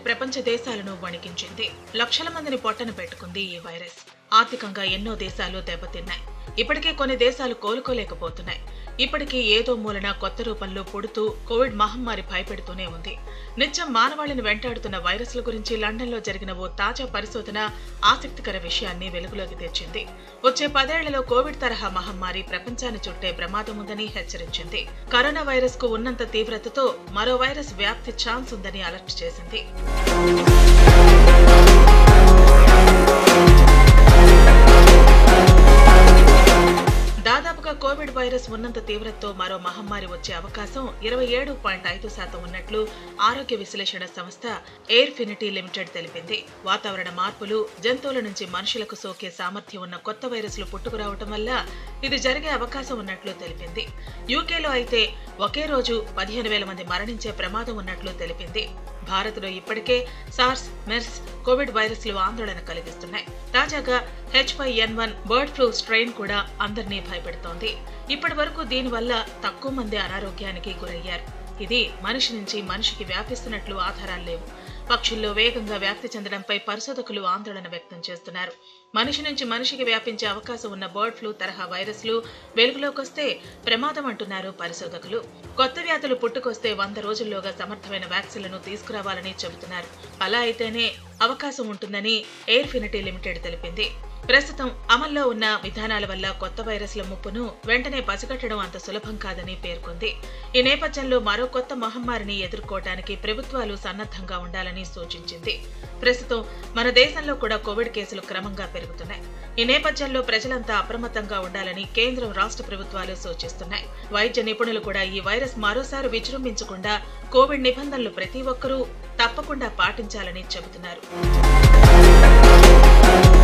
ప్రపంచ దేశాలను వణికించింది లక్షల మందిని పొట్టన పెట్టుకుంది ఈ వైరస్ ఆర్థికంగా ఎన్నో దేశాలు దెబ్బతిన్నాయి ఇప్పటికే కొన్ని దేశాలు కోలుకోలేకపోతున్నాయి ఇప్పటికీ ఏదో మూలన కొత్త రూపంలో పుడుతూ కోవిడ్ మహమ్మారి భయపెడుతూనే ఉంది నిత్యం మానవాళిని వెంటాడుతున్న వైరస్ల గురించి లండన్లో జరిగిన ఓ తాజా పరిశోధన ఆసక్తికర విషయాన్ని వెలుగులోకి తెచ్చింది వచ్చే పదేళ్లలో కోవిడ్ తరహా మహమ్మారి ప్రపంచాన్ని చుట్టే ప్రమాదం ఉందని హెచ్చరించింది కరోనా వైరస్ కు ఉన్నంత తీవ్రతతో మరో వైరస్ వ్యాప్తి ఛాన్స్ ఉందని అలర్ట్ చేసింది దాదాపుగా కోవిడ్ వైరస్ ఉన్నంత తీవ్రతతో మరో మహమ్మారి వచ్చే అవకాశం ఇరవై ఏడు పాయింట్ ఐదు శాతం ఉన్నట్లు ఆరోగ్య విశ్లేషణ సంస్థ ఎయిర్ ఫినిటీ లిమిటెడ్ తెలిపింది వాతావరణ మార్పులు జంతువుల నుంచి మనుషులకు సోకే సామర్థ్యం ఉన్న కొత్త వైరస్లు పుట్టుకురావటం వల్ల ఇది జరిగే అవకాశం ఉన్నట్లు తెలిపింది యూకేలో అయితే ఒకే రోజు పదిహేను వేల మంది మరణించే ప్రమాదం ఉన్నట్లు తెలిపింది భారత్లో ఇప్పటికే సార్స్ మెర్స్ కోవిడ్ వైరస్లు ఆందోళన కలిగిస్తున్నాయి తాజాగా H five N one bird flu strain కూడా అందరినీ భయపెడుతోంది ఇప్పటి వరకు దీనివల్ల తక్కువ మంది అనారోగ్యానికి గురయ్యారు ఇది మనిషి నుంచి మనిషికి వ్యాపిస్తున్నట్లు ఆధారాలు లేవు పక్షుల్లో వేగంగా వ్యాప్తి చెందడంపై పరిశోధకులు ఆందోళన వ్యక్తం చేస్తున్నారు మనిషి నుంచి మనిషికి వ్యాపించే అవకాశం ఉన్న బర్డ్ ఫ్లూ తరహా వైరస్లు వెలుగులోకొస్తే ప్రమాదం అంటున్నారు పరిశోధకులు కొత్త వ్యాధులు పుట్టుకొస్తే వంద రోజుల్లోగా సమర్థమైన వ్యాక్సిన్లను తీసుకురావాలని చెబుతున్నారు అలా అయితేనే అవకాశం ఉంటుందని ఎయిర్ ఫినిటీ లిమిటెడ్ తెలిపింది ప్రస్తుతం అమల్లో ఉన్న విధానాల వల్ల కొత్త వైరస్ల ముప్పును వెంటనే పసిగట్టడం అంత సులభం కాదని పేర్కొంది ఈ నేపథ్యంలో మరో కొత్త మహమ్మారిని ఎదుర్కోవటానికి ప్రభుత్వాలు సన్నద్ధంగా ఉండాలని సూచించింది ప్రస్తుతం మన దేశంలో కూడా కోవిడ్ కేసులు క్రమంగా పెరుగుతున్నాయి ఈ నేపథ్యంలో ప్రజలంతా అప్రమత్తంగా ఉండాలని కేంద్రం రాష్ట్ర ప్రభుత్వాలు సూచిస్తున్నాయి వైద్య నిపుణులు కూడా ఈ వైరస్ మరోసారి విజృంభించకుండా కోవిడ్ నిబంధనలు ప్రతి ఒక్కరూ తప్పకుండా పాటించాలని చెబుతున్నారు